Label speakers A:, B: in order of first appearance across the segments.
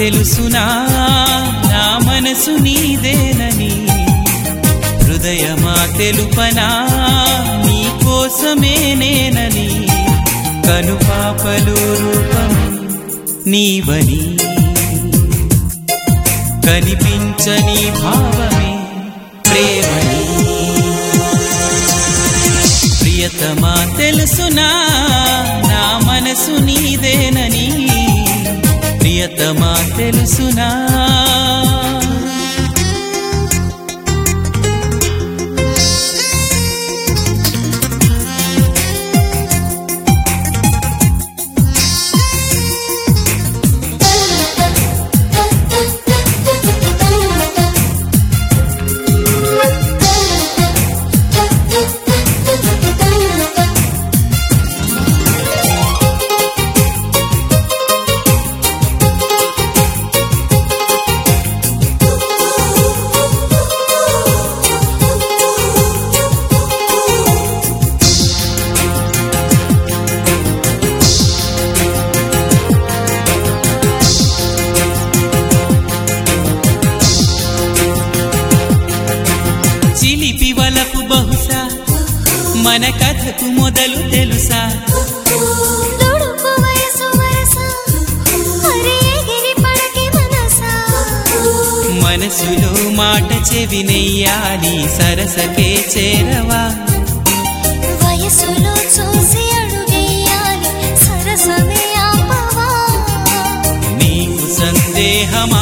A: తెలుసునా నా మనసు నీదేనని హృదయమా తెలుపనా నీ కోసమే నేనని కనుపాపలు రూపం నీవని కనిపించని భావమే ప్రేమని ప్రియతమా తెలుసునా నా మనసు నీదేనని ప్రియతమా తెలుసునా చిలిపి వలపు బహుశా మన కథకు మొదలు తెలుసా
B: తుడుపు వయసు వరస హరి ఎగిరి పడకి మనసా
A: మనసులో మాట చెవినెయ్యాలి సరసకే చేరవా
B: వయసులో చూసి అడుగేయాలి సరసమే ఆపవా
A: నీకు సందేహమా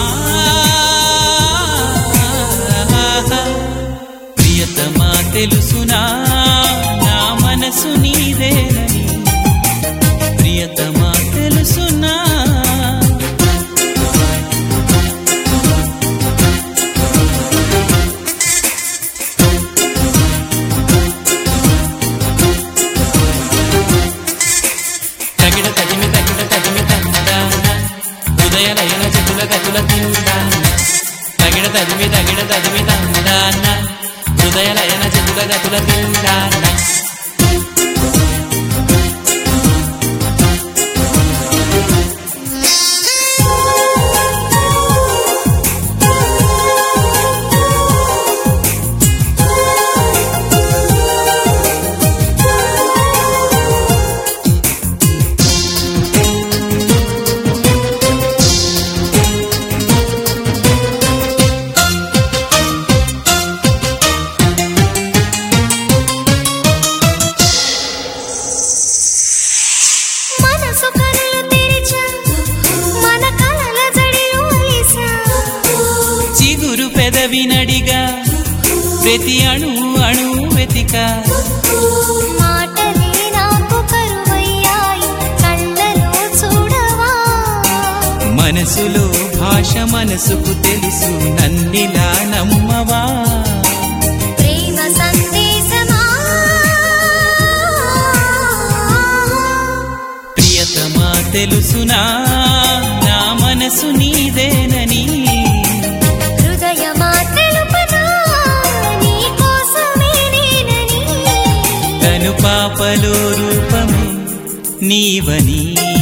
A: ప్రియతమా తెలుసునా నా మనసు నీదేనని ప్రియతమా తెలుసునా తగిడ తగిమి తగిడ తగిమి తందాన ఉదయ లయన చెతుల గతుల తిందాన తగిడ తదిమి తగిడ తదిమి తందాన ఉదయ లయన చెతుల గతుల తిందాన
B: మనసు కనులు తెరిచా మన కలల జడిలో అలిసా
A: చిగురు పెదవి నడిగా ప్రతి అణు అణు వెతిక
B: మాటలే నాకు కరువయ్యాయి కళ్ళలో చూడవా
A: మనసులో భాష మనసుకు తెలుసు నన్నిలా నమ్మవా
B: ప్రేమ సందేశమా
A: ప్రియతమా తెలుసునా నా మనసు నీదేనని
B: హృదయమా తెలుపనా నీ కోసమే నేనని
A: కను పాపలో రూపమే నీవని